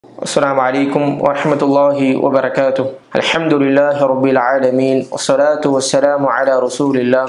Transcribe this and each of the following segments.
السلام عليكم ورحمة الله وبركاته الحمد لله رب العالمين والصلاة والسلام على رسول الله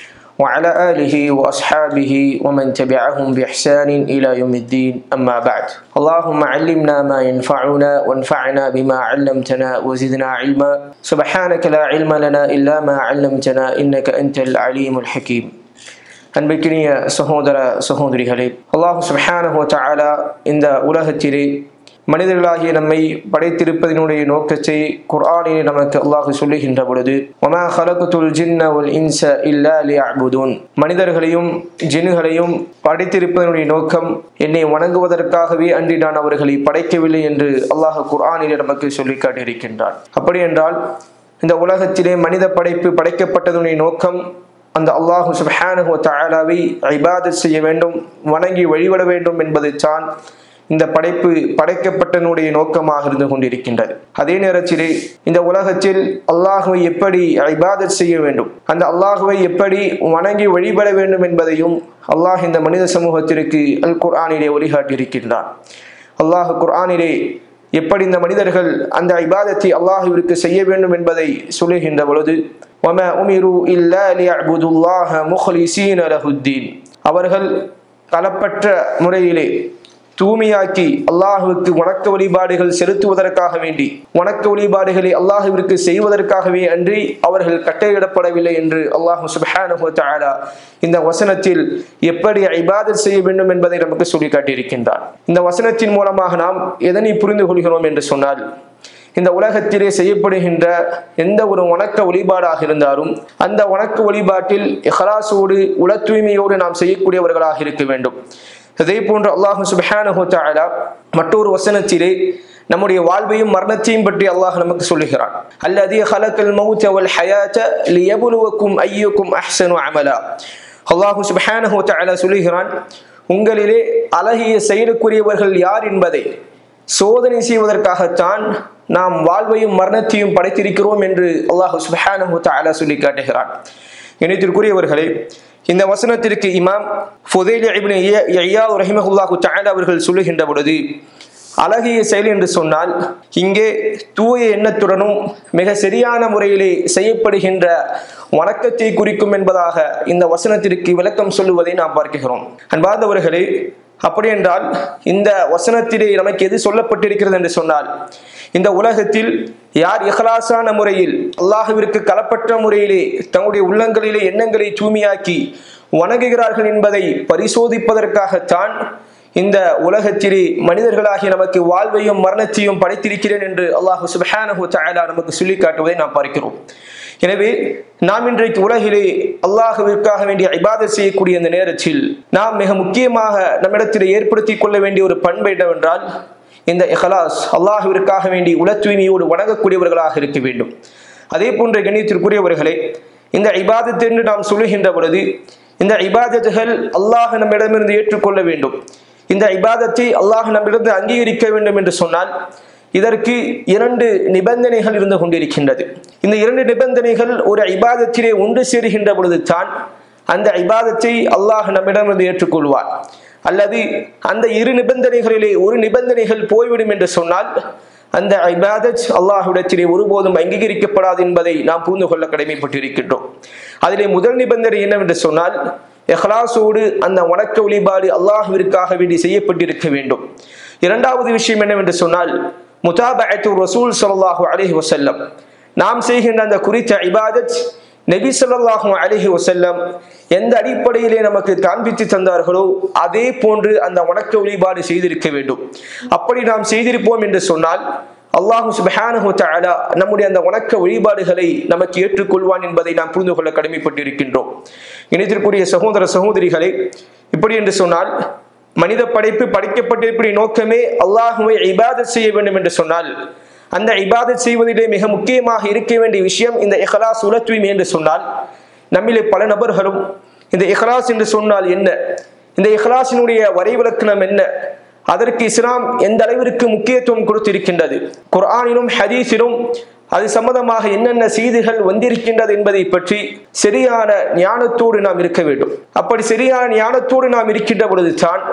وعلى آله وأصحابه ومن تبعهم بإحسان إلى يوم الدين أما بعد اللهم علمنا ما ينفعنا وانفعنا بما علمتنا وزدنا علما سبحانك لا علم لنا إلا ما علمتنا إنك أنت العليم الحكيم அன்பிற்கினிய சகோதர சகோதரிகளே அல்லாஹு சுப்ஹானஹு வ தஆலா இந்த உலகத்திலே மனிதர்களாகிய நம்மை படைத்திருப்பதனுடைய நோக்கத்தை குர்ஆனிலே நமக்கு அல்லாஹ் சொல்லுகின்ற பொழுது வமா ஹலகுத்துல் ஜின்ன வல் இன்ச இல்லா லியஅபுதுன் மனிதர்களையும் ஜின்னுகளையும் படைத்திருப்பதனுடைய நோக்கம் என்னை வணங்குவதற்காகவே அன்றி நான் அவர்களை படைக்கவில்லை என்று அல்லாஹ் குர்ஆனிலே நமக்கு சொல்லி காட்டியிருக்கின்றான் அப்படி என்றால் இந்த உலகத்திலே மனித படைப்பு படைக்கப்பட்டதனுடைய நோக்கம் அந்த அல்லாஹு சுப்ஹானஹு தஆலாவை இபாதத் செய்ய வேண்டும் வணங்கி வழிபட வேண்டும் என்பது தான் இந்த படைப்பு படைக்கப்பட்டனுடைய நோக்கமாக இருந்து கொண்டிருக்கின்றது அதே நேரத்திலே இந்த உலகத்தில் அல்லாஹுவை எப்படி இபாதத் செய்ய வேண்டும் அந்த அல்லாஹுவை எப்படி வணங்கி வழிபட வேண்டும் என்பதையும் அல்லாஹ் இந்த மனித சமூகத்திற்கு அல் குர்ஆனிலே வழிகாட்டியிருக்கின்றான் அல்லாஹ் குர்ஆனிலே எப்படி இந்த மனிதர்கள் அந்த இபாதத்தை அல்லாஹுவிற்கு செய்ய வேண்டும் என்பதை சொல்லுகின்ற பொழுது وَمَا أُمِرُوا إِلَّا لِيَعْبُدُوا اللَّهَ مُخْلِصِينَ لَهُ الدِّينَ அவர்கள் களப்பற்ற முறையிலே தூய்மையாக்கி அல்லாஹுவிற்கு வணக்க வழிபாடுகள் செலுத்துவதற்காக வேண்டி வணக்க வழிபாடுகளை அல்லாஹுவிற்கு செய்வதற்காகவே அன்றி அவர்கள் கட்டையிடப்படவில்லை என்று அல்லாஹு சுப்ஹானஹு தஆலா இந்த வசனத்தில் எப்படி இபாதத் செய்ய வேண்டும் என்பதை நமக்கு சொல்லி காட்டியிருக்கின்றார் இந்த வசனத்தின் மூலமாக நாம் எதனை புரிந்து கொள்கிறோம் என்று சொன்னால் இந்த உலகத்திலே செய்யப்படுகின்ற எந்த ஒரு வணக்க வழிபாடாக இருந்தாலும் அந்த வணக்க வழிபாட்டில் இஹ்லாசோடு உல தூய்மையோடு நாம் செய்யக்கூடியவர்களாக இருக்க வேண்டும் அதே போன்று அல்லாஹு சுபஹானஹு தஆலா மற்றொரு வசனத்திலே நம்முடைய வாழ்வையும் மரணத்தையும் பற்றி அல்லாஹ் நமக்கு சொல்லுகிறான் அல்லதி ஹலக்கல் மௌத்த வல் ஹயாத லியபுலுவக்கும் ஐயுக்கும் அஹ்சனு அமலா அல்லாஹு சுபஹானஹு தஆலா சொல்லுகிறான் உங்களிலே அழகிய செயலுக்குரியவர்கள் யார் என்பதை சோதனை செய்வதற்காகத்தான் நாம் வாழ்வையும் மரணத்தையும் படைத்திருக்கிறோம் என்று அல்லாஹு சுபஹானஹு தஆலா சொல்லி காட்டுகிறான் இணைத்திற்குரியவர்களே இந்த வசனத்திற்கு இமாம் ஃபுதைல் இப்னு யஹ்யா ரஹிமஹுல்லாஹு தஆலா அவர்கள் சொல்லுகின்ற பொழுது அழகிய செயல் என்று சொன்னால் இங்கே தூய எண்ணத்துடனும் மிக சரியான முறையிலே செய்யப்படுகின்ற வணக்கத்தை குறிக்கும் என்பதாக இந்த வசனத்திற்கு விளக்கம் சொல்லுவதை நாம் பார்க்கிறோம் அன்பார்ந்தவர்களே அப்படி என்றால் இந்த வசனத்திலே நமக்கு எது சொல்லப்பட்டிருக்கிறது என்று சொன்னால் இந்த உலகத்தில் யார் இஹ்லாசான முறையில் அல்லாஹுவிற்கு களப்பற்ற முறையிலே தங்களுடைய உள்ளங்களிலே எண்ணங்களை தூய்மையாக்கி வணங்குகிறார்கள் என்பதை பரிசோதிப்பதற்காகத்தான் இந்த உலகத்திலே மனிதர்களாகிய நமக்கு வாழ்வையும் மரணத்தையும் படைத்திருக்கிறேன் என்று அல்லாஹு சுபஹானஹு தஆலா நமக்கு சொல்லி காட்டுவதை நாம் பார்க்கிறோம் எனவே நாம் இன்றைக்கு உலகிலே அல்லாஹுவிற்காக வேண்டிய இபாதத் செய்யக்கூடிய இந்த நேரத்தில் நாம் மிக முக்கியமாக நம்மிடத்தில் ஏற்படுத்தி கொள்ள வேண்டிய ஒரு பண்பு என்னவென்றால் இந்த இஹலாஸ் அல்லாஹுவிற்காக வேண்டி உல தூய்மையோடு வணங்கக்கூடியவர்களாக இருக்க வேண்டும் அதே போன்ற கணியத்திற்குரியவர்களே இந்த இபாதத் என்று நாம் சொல்லுகின்ற பொழுது இந்த இபாதத்துகள் அல்லாஹ் நம்மிடமிருந்து ஏற்றுக்கொள்ள வேண்டும் இந்த இபாதத்தை அல்லாஹ் நம்மிடமிருந்து அங்கீகரிக்க வேண்டும் என்று சொன்னால் இதற்கு இரண்டு நிபந்தனைகள் இருந்து கொண்டிருக்கின்றது இந்த இரண்டு நிபந்தனைகள் ஒரு இபாதத்திலே ஒன்று சேருகின்ற பொழுது தான் அந்த இபாதத்தை அல்லாஹ் நம்மிடமிருந்து ஏற்றுக்கொள்வார் அல்லது அந்த இரு நிபந்தனைகளிலே ஒரு நிபந்தனைகள் போய்விடும் என்று சொன்னால் அந்த இபாதத் அல்லாஹுடத்திலே ஒருபோதும் அங்கீகரிக்கப்படாது என்பதை நாம் புரிந்து கொள்ள கடமைப்பட்டிருக்கின்றோம் அதிலே முதல் நிபந்தனை என்னவென்று சொன்னால் எஹ்லாசோடு அந்த வணக்க வழிபாடு அல்லாஹுவிற்காக வேண்டி செய்யப்பட்டிருக்க வேண்டும் இரண்டாவது விஷயம் என்னவென்று சொன்னால் முதாபத்து ரசூல் சல்லாஹூ அலஹி வசல்லம் நாம் செய்கின்ற அந்த குறித்த இபாதத் நபி சொல்லாஹும் அலஹி வசல்லம் எந்த அடிப்படையிலே நமக்கு காண்பித்து தந்தார்களோ அதே போன்று அந்த வணக்க வழிபாடு செய்திருக்க வேண்டும் அப்படி நாம் செய்திருப்போம் என்று சொன்னால் அல்லாஹு சுபஹானஹு தஆலா நம்முடைய அந்த வணக்க வழிபாடுகளை நமக்கு ஏற்றுக்கொள்வான் என்பதை நாம் புரிந்து கொள்ள கடமைப்பட்டிருக்கின்றோம் இணைத்திற்குரிய சகோதர சகோதரிகளே இப்படி என்று சொன்னால் மனித படைப்பு படைக்கப்பட்டிருப்படைய நோக்கமே அல்லாஹுவை இபாதத் செய்ய வேண்டும் என்று சொன்னால் அந்த இபாதத் செய்வதிலே மிக முக்கியமாக இருக்க வேண்டிய விஷயம் இந்த இஹ்லாஸ் உல தூய்மை என்று சொன்னால் நம்மிலே பல நபர்களும் இந்த இஹ்லாஸ் என்று சொன்னால் என்ன இந்த இஹ்லாஸினுடைய வரைவிலக்கணம் என்ன அதற்கு இஸ்லாம் எந்த அளவிற்கு முக்கியத்துவம் கொடுத்திருக்கின்றது குர்ஆனிலும் ஹதீஸிலும் அது சம்பந்தமாக என்னென்ன செய்திகள் வந்திருக்கின்றது என்பதை பற்றி சரியான ஞானத்தோடு நாம் இருக்க வேண்டும் அப்படி சரியான ஞானத்தோடு நாம் இருக்கின்ற பொழுது தான்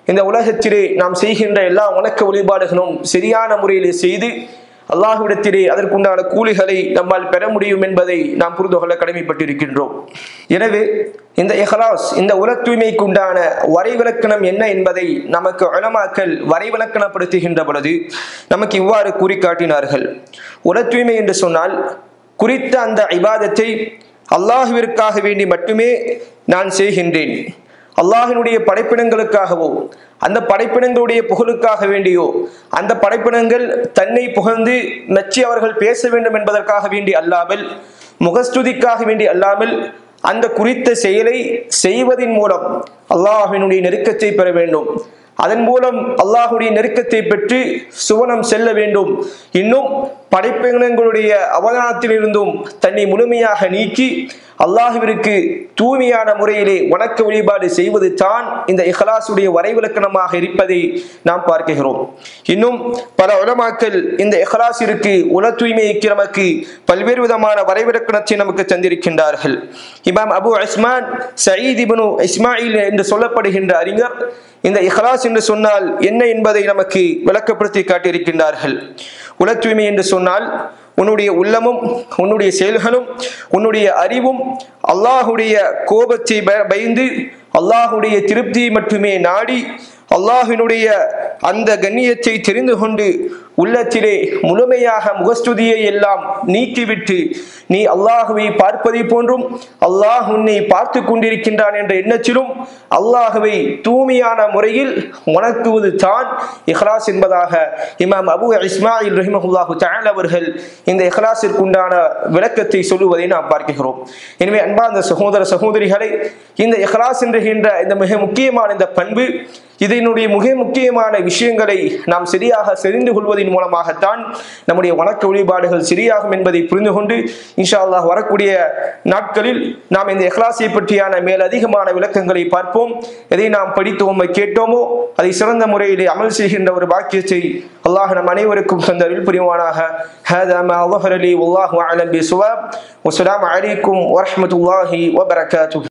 இந்த உலகத்திலே நாம் செய்கின்ற எல்லா வணக்க வழிபாடுகளும் சரியான முறையிலே செய்து அல்லாஹ்விடத்திலே அதற்குண்டான கூலிகளை நம்மால் பெற முடியும் என்பதை நாம் புரிந்து கொள்ள கடமைப்பட்டிருக்கின்றோம் எனவே இந்த இஹ்லாஸ் இந்த உல தூய்மைக்கு உண்டான வரைவிலக்கணம் என்ன என்பதை நமக்கு உலமாக்கல் வரைவிலக்கணப்படுத்துகின்ற பொழுது நமக்கு இவ்வாறு கூறி காட்டினார்கள் உல தூய்மை என்று சொன்னால் குறித்த அந்த இபாதத்தை அல்லாஹுவிற்காக வேண்டி மட்டுமே நான் செய்கின்றேன் அல்லாஹினுடைய படைப்பினங்களுக்காகவோ அந்த படைப்பினங்களுடைய புகழுக்காக வேண்டியோ அந்த படைப்பினங்கள் தன்னை புகழ்ந்து மெச்சி அவர்கள் பேச வேண்டும் என்பதற்காக வேண்டி அல்லாமல் முகஸ்துதிக்காக வேண்டி அல்லாமல் அந்த குறித்த செயலை செய்வதின் மூலம் அல்லாஹினுடைய நெருக்கத்தை பெற வேண்டும் அதன் மூலம் அல்லாஹுடைய நெருக்கத்தை பெற்று சுவனம் செல்ல வேண்டும் இன்னும் படைப்பினங்களுடைய அவதானத்திலிருந்தும் தன்னை முழுமையாக நீக்கி அல்லாஹுவிற்கு தூய்மையான முறையிலே வணக்க வழிபாடு செய்வது தான் இந்த இஹ்லாசுடைய வரைவிலக்கணமாக இருப்பதை நாம் பார்க்கிறோம் இன்னும் பல உலமாக்கள் இந்த இஹ்லாசிற்கு உல தூய்மைக்கு நமக்கு பல்வேறு விதமான வரைவிலக்கணத்தை நமக்கு தந்திருக்கின்றார்கள் Imam Abu Isman Saeed ibn Ismail என்று சொல்லப்படுகின்ற அறிஞர் இந்த இஹ்லாஸ் என்று சொன்னால் என்ன என்பதை நமக்கு விளக்கப்படுத்தி காட்டியிருக்கின்றார்கள் உல தூய்மை என்று சொன்னால் உன்னுடைய உள்ளமும் உன்னுடைய செயல்களும் உன்னுடைய அறிவும் அல்லாஹுடைய கோபத்தை பய- பயந்து அல்லாஹுடைய திருப்தியை மட்டுமே நாடி அல்லாஹினுடைய அந்த கண்ணியத்தை தெரிந்து கொண்டு உள்ளத்திலே முழுமையாக முகஸ்துதியை எல்லாம் நீக்கிவிட்டு நீ அல்லாஹுவை பார்ப்பதை போன்றும் அல்லாஹ் உன்னை பார்த்து கொண்டிருக்கின்றான் என்ற எண்ணத்திலும் அல்லாஹுவை தூய்மையான முறையில் வணக்குவது தான் இஹ்லாஸ் என்பதாக இமாம் அபு இஸ்மாயில் ரஹிமஹுல்லாஹு தஆலா அவர்கள் இந்த இஹ்லாஸிற்கு உண்டான விளக்கத்தை சொல்லுவதை நாம் பார்க்கிறோம் எனவே அன்பார்ந்த சகோதர சகோதரிகளை இந்த இஹ்லாஸ் என்கின்ற இந்த மிக முக்கியமான இந்த பண்பு இதனுடைய மிக முக்கியமான விஷயங்களை நாம் சரியாக தெரிந்து கொள்வதன் மூலமாகத்தான் நம்முடைய வணக்க வழிபாடுகள் சரியாகும் என்பதை புரிந்து கொண்டு இன்ஷா அல்லாஹ் வரக்கூடிய நாட்களில் நாம் இந்த இஹ்லாஸை பற்றியான மேலதிகமான விளக்கங்களை பார்ப்போம் எதை நாம் படித்தோமோ கேட்டோமோ அதை சிறந்த முறையிலே அமல் செய்கின்ற ஒரு பாக்கியத்தை அல்லாஹ் நம் அனைவருக்கும் தந்தரில் புரிவானாக هذا ما ظهر لي والله أعلم بصواب والسلام عليكم ورحمة الله وبركاته